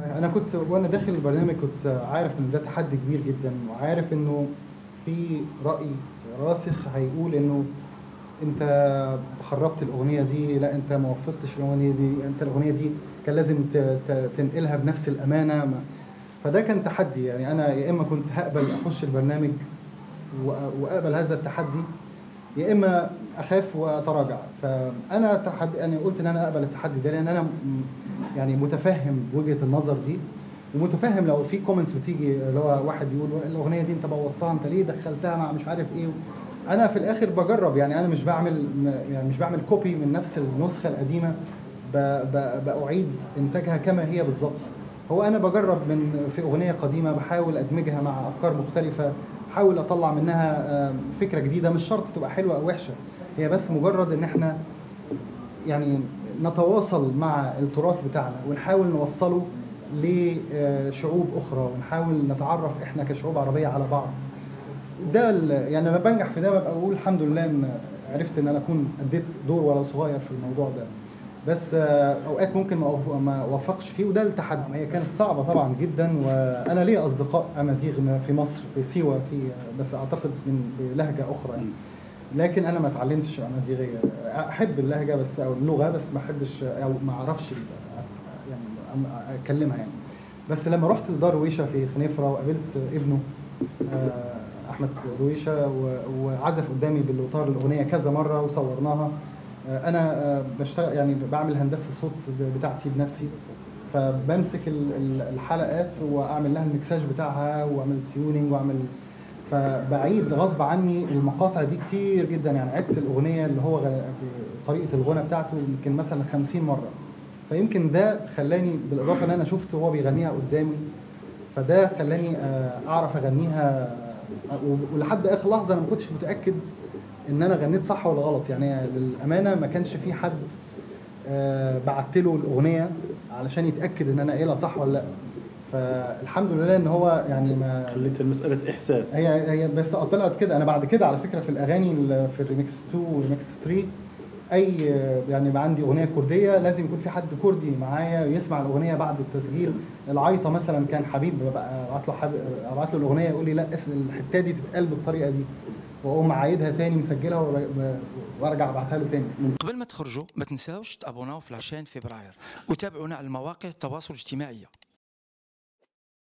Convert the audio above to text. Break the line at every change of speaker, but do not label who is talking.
انا كنت وانا داخل البرنامج كنت عارف ان ده تحدي كبير جدا وعارف انه في راي راسخ هيقول انه انت خربت الاغنيه دي لا انت ما وفقتش في الاغنيه دي انت الاغنيه دي كان لازم ت- ت- تنقلها بنفس الامانه ما- فده كان تحدي يعني انا يا اما كنت هقبل اخش البرنامج وأ- واقبل هذا التحدي يا اما اخاف واتراجع فانا تحدي انا قلت ان انا اقبل التحدي ده لان انا م- يعني متفهم وجهه النظر دي ومتفهم لو في كومنتس بتيجي اللي هو واحد يقول الاغنيه دي انت بوظتها انت ليه دخلتها مع مش عارف ايه انا في الاخر بجرب يعني انا مش بعمل م- يعني مش بعمل كوبي من نفس النسخه القديمه ب- ب- باعيد انتاجها كما هي بالظبط هو انا بجرب من في اغنيه قديمه بحاول ادمجها مع افكار مختلفه بحاول اطلع منها آم، فكره جديده مش شرط تبقى حلوه او وحشه هي بس مجرد ان احنا يعني نتواصل مع التراث بتاعنا ونحاول نوصله لشعوب اخرى ونحاول نتعرف احنا كشعوب عربيه على بعض ده ال- يعني لما بنجح في ده ببقى بقول الحمد لله ان عرفت ان انا اكون اديت دور ولو صغير في الموضوع ده بس آه، اوقات ممكن ما أوف- ما اوفقش فيه وده التحدي هي كانت صعبه طبعا جدا وانا ليا اصدقاء امازيغ م- في مصر في سيوه في بس اعتقد من بلهجه اخرى يعني لكن انا ما اتعلمتش امازيغيه احب اللهجه بس او اللغه بس ما احبش او ما اعرفش يعني أم- اتكلمها يعني بس لما رحت لدار رويشه في خنيفره وقابلت ابنه آه، احمد رويشه و- وعزف قدامي بالوتار الاغنيه كذا مره وصورناها آه، انا آه، بشتغل يعني بعمل هندسه الصوت بتاعتي بنفسي فبمسك ال- ال- الحلقات واعمل لها المكساج بتاعها واعمل تيونينج واعمل فبعيد غصب عني المقاطع دي كتير جدا يعني عدت الاغنيه اللي هو غ- طريقه الغنى بتاعته يمكن مثلا 50 مره فيمكن ده خلاني بالاضافه ان انا شفته وهو بيغنيها قدامي فده خلاني آه، اعرف اغنيها آه، ولحد اخر لحظه انا ما كنتش متاكد ان انا غنيت صح ولا غلط يعني للامانه ما كانش في حد آه، بعت له الاغنيه علشان يتاكد ان انا قايلها صح ولا لا فالحمد لله ان هو يعني ما
خليت المساله احساس
هي هي بس طلعت كده انا بعد كده على فكره في الاغاني ال- في الريمكس 2 والريمكس 3 اي يعني يبقى عندي اغنيه كرديه لازم يكون في حد كردي معايا يسمع الاغنيه بعد التسجيل العيطه مثلا كان حبيب ببقى ابعت له حب... ابعت له الاغنيه يقول لي لا اسم الحته دي تتقال بالطريقه دي واقوم عايدها تاني مسجلها ور- وارجع ابعتها له تاني
قبل ما تخرجوا ما تنساوش تابوناو في العشرين فبراير وتابعونا على المواقع التواصل الاجتماعي